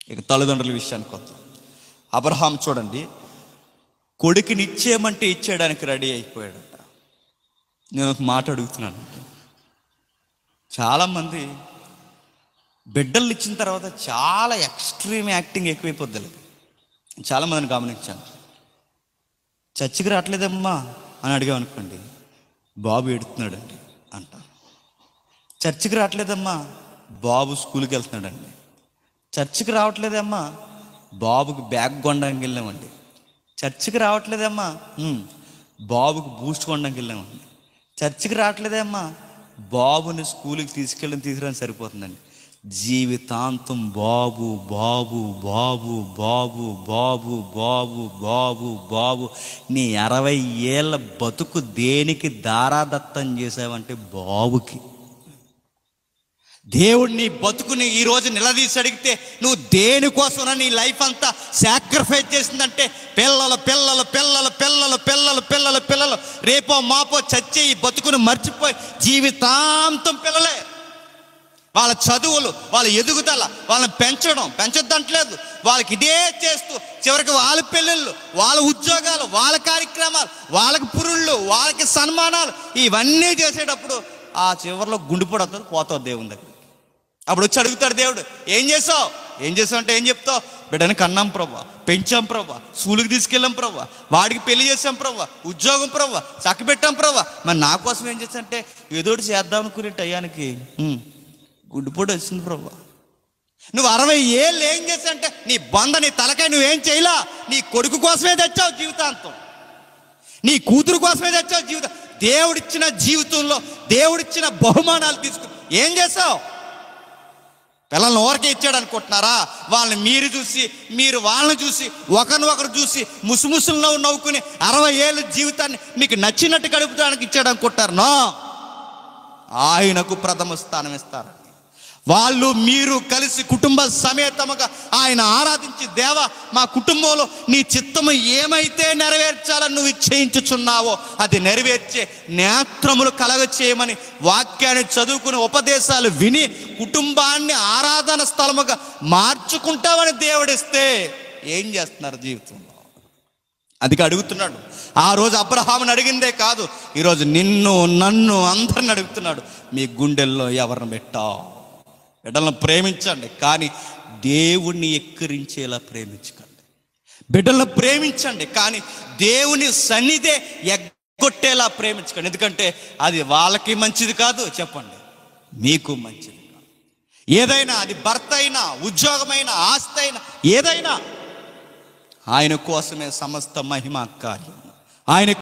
ఇక తల్లిదండ్రుల విషయానికి వద్దాం అబ్రహాం చూడండి కొడుకుని ఇచ్చేయమంటే ఇచ్చేయడానికి రెడీ అయిపోయాడట నేను ఒక మాట అడుగుతున్నాను చాలామంది బిడ్డలు ఇచ్చిన తర్వాత చాలా ఎక్స్ట్రీమ్ యాక్టింగ్ ఎక్కువైపోద్ది చాలామందిని గమనించాను చర్చికి రావట్లేదమ్మా అని అడిగామనుకోండి బాబు ఎడుతున్నాడండి అంట చర్చికి రావట్లేదమ్మా బాబు స్కూల్కి వెళ్తున్నాడండి చర్చికి రావట్లేదమ్మా బాబుకి బ్యాగ్ కొనడానికి వెళ్ళామండి చర్చికి రావట్లేదమ్మా "ఉమ్, బాబుకి బూస్ట్ కొనడానికి వెళ్ళామండి చర్చికి రావట్లేదమ్మా బాబుని స్కూల్కి తీసుకెళ్ళి తీసుకురాని సరిపోతుందండి జీవితాంతం బాబు బాబు బాబు బాబు బాబు బాబు బాబు బాబు నీ అరవై ఏళ్ళ బతుకు దేనికి దారాదత్తం చేసావంటే బాబుకి దేవుడు నీ బతుకుని ఈ రోజు నిలదీసి అడిగితే నువ్వు దేనికోసం నీ లైఫ్ అంతా సాక్రిఫైస్ చేసిందంటే పిల్లలు పిల్లలు పిల్లలు పిల్లలు పిల్లలు పిల్లలు పిల్లలు రేపో మాపో చచ్చే ఈ బతుకుని మర్చిపోయి జీవితాంతం పిల్లలే వాళ్ళ చదువులు వాళ్ళ ఎదుగుదల వాళ్ళని పెంచడం పెంచొద్దంటలేదు వాళ్ళకి ఇదే చేస్తూ చివరికి వాళ్ళ పెళ్ళిళ్ళు వాళ్ళ ఉద్యోగాలు వాళ్ళ కార్యక్రమాలు వాళ్ళకి పురుళ్ళు వాళ్ళకి సన్మానాలు ఇవన్నీ చేసేటప్పుడు ఆ చివరిలో గుండెపోడు వస్తుంది పోతావు దేవుని దగ్గర అప్పుడు వచ్చి అడుగుతాడు దేవుడు ఏం చేసావు ఏం చేసావు అంటే ఏం చెప్తావు బిడ్డని కన్నాం ప్రభా పెంచాం ప్రభా స్కూల్కి తీసుకెళ్ళాం ప్రభా వాడికి పెళ్లి చేసాం ప్రభా ఉద్యోగం ప్రభా చక్కబెట్టాం ప్రభా మరి నా కోసం ఏం చేస్తానంటే ఏదో ఒకటి చేద్దాం అనుకునే టయానికి "ఉమ్, గుడ్డుపోటు వచ్చింది ప్రభా నువ్వు అరవై ఏళ్ళు ఏం చేశావంటే నీ బంద నీ తలకాయ నువ్వేం చేయలా నీ కొడుకు కోసమే తెచ్చావు జీవితాంతం నీ కూతురు కోసమే తెచ్చావు జీవితం దేవుడిచ్చిన జీవితంలో దేవుడిచ్చిన బహుమానాలు తీసుకు ఏం చేసావు పిల్లల్ని ఓరకే ఇచ్చాడు అనుకుంటున్నారా వాళ్ళని మీరు చూసి మీరు వాళ్ళని చూసి ఒకరిని ఒకరు చూసి ముసుముసులు నవ్వు నవ్వుకుని అరవై ఏళ్ళ జీవితాన్ని మీకు నచ్చినట్టు గడుపుతానికి ఇచ్చాడు అనుకుంటారు నో ఆయనకు ప్రథమ స్థానం ఇస్తారు వాళ్ళు మీరు కలిసి కుటుంబ సమేతముగా ఆయన ఆరాధించి దేవ మా కుటుంబంలో నీ చిత్తము ఏమైతే నెరవేర్చాలని నువ్వు ఇచ్చేయించుచున్నావో అది నెరవేర్చే నేత్రములు కలగ చేయమని వాక్యాన్ని చదువుకుని ఉపదేశాలు విని కుటుంబాన్ని ఆరాధన స్థలముగా మార్చుకుంటామని దేవుడిస్తే ఏం చేస్తున్నారు జీవితంలో అది అడుగుతున్నాడు ఆ రోజు అబ్రహాముని అడిగిందే కాదు ఈరోజు నిన్ను నన్ను అందరిని అడుగుతున్నాడు మీ గుండెల్లో ఎవరిని పెట్టావు బిడ్డలను ప్రేమించండి కానీ దేవుణ్ణి ఎక్కిరించేలా ప్రేమించకండి బిడ్డలను ప్రేమించండి కానీ దేవుని సన్నిధే ఎగ్గొట్టేలా ప్రేమించకండి ఎందుకంటే అది వాళ్ళకి మంచిది కాదు చెప్పండి మీకు మంచిది కాదు ఏదైనా అది భర్త అయినా ఉద్యోగమైనా ఆస్తి అయినా ఏదైనా ఆయన కోసమే సమస్త మహిమ కార్యం ఆయన